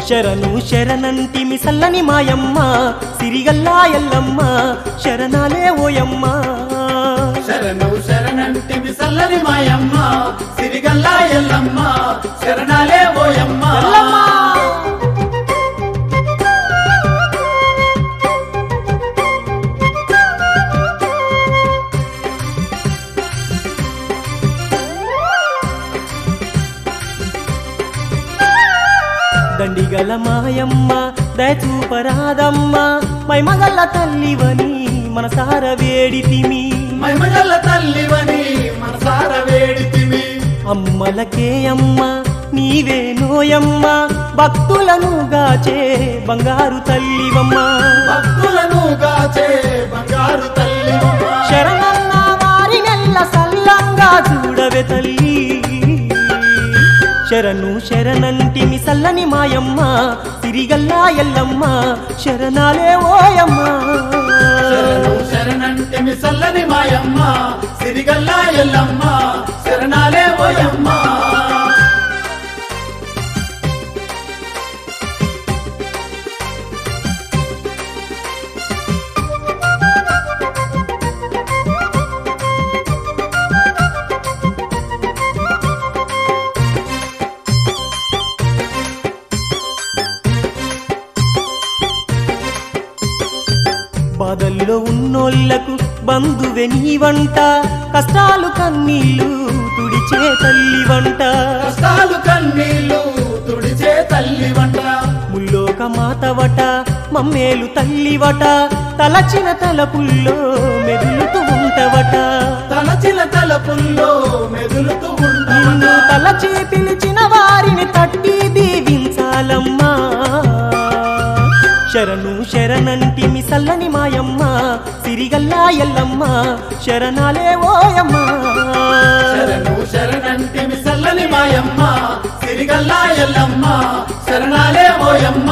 శరణు శరణంటిమి సల్లని మాయమ్మ సిరిగల్లా ఎల్లమ్మ శరణాలే ఓయమ్మ శరణు శరణంటివి సల్లని మాయమ్మ సిరిగల్లా ఎల్లమ్మ శరణాలే ఓయమ్మ దండిగల మాయమ్మ దయచూపరాదమ్మ మైమగల్ల తల్లివని మనసార వేడితిమి మహిమగల్ల తల్లివని మనసార వేడితివి అమ్మలకే అమ్మ నీవే నోయమ్మ భక్తులను గాచే బంగారు తల్లివమ్మ భక్తులను గాచే బంగారు తల్లివమ్మ శరణన్న వారి నెల్ల సల్లంగా చూడవే తల్లి శరణు శరణంటిమి సల్లని మాయమ్మ సిరిగల్లా ఎల్లమ్మ శరణాలే ఓయమ్మ శరణు శరణంటివి సల్లని మాయమ్మ సిరిగల్లా ఎల్లమ్మ శరణాలే ఓయమ్మ బాధల్లో ఉన్నోళ్లకు బంధువే నీ వంట కష్టాలు కన్నీళ్ళు తుడిచే తల్లి వంట కష్టాలు కన్నీళ్ళు తుడిచే తల్లి వంట ముల్లోక మాతవట మమ్మేలు తల్లివట తలచిన తలపుల్లో మెదులుతూ ఉంటవట తలచిన తలపుల్లో మెదులుతూ నిన్ను ఉండవట తలచి పిలిచిన వారిని తట్టి దీవించాలమ్మా శరణు శరణంటిమి సల్లని మాయమ్మ సిరిగల్లా ఎల్లమ్మ శరణాలే ఓయమ్మ శరణు శరణంటివి సల్లని మాయమ్మ సిరిగల్లా ఎల్లమ్మ శరణాలే ఓయమ్మ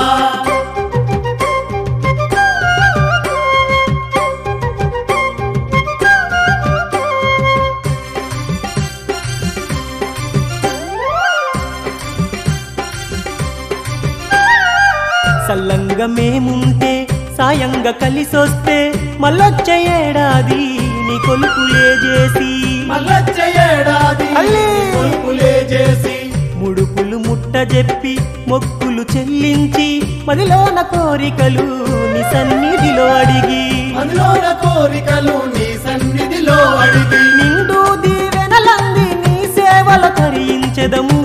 సల్లంగా మేముంటే సాయంగా కలిసొస్తే మళ్ళొచ్చే ఏడాది నీ కొలుపులే చేసి మల్లొచ్చ ఏడాది అల్లే. కొలుపులే చేసి ముడుపులు ముట్ట చెప్పి మొక్కులు చెల్లించి మదిలోన కోరికలు నీ సన్నిధిలో అడిగి అందులోన కోరికలు నీ సన్నిధిలో అడిగి నిండు దీవెనలంది నీ సేవల తరించెదము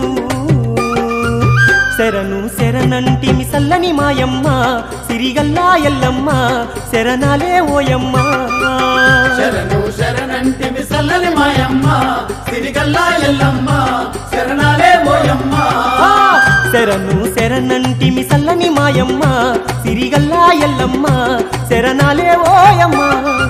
శరణు శరణంటిమి సల్లని మాయమ్మ సిరిగల్లా ఎల్లమ్మ శరణాలే ఓయమ్మ శరణు శరణంటివి సల్లని మాయమ్మ సిరిగల్లా ఎల్లమ్మ శరణాలే ఓయమ్మ ఆ! శరణు శరణంటిమి సల్లని మాయమ్మ సిరిగల్లా ఎల్లమ్మ శరణాలే ఓయమ్మ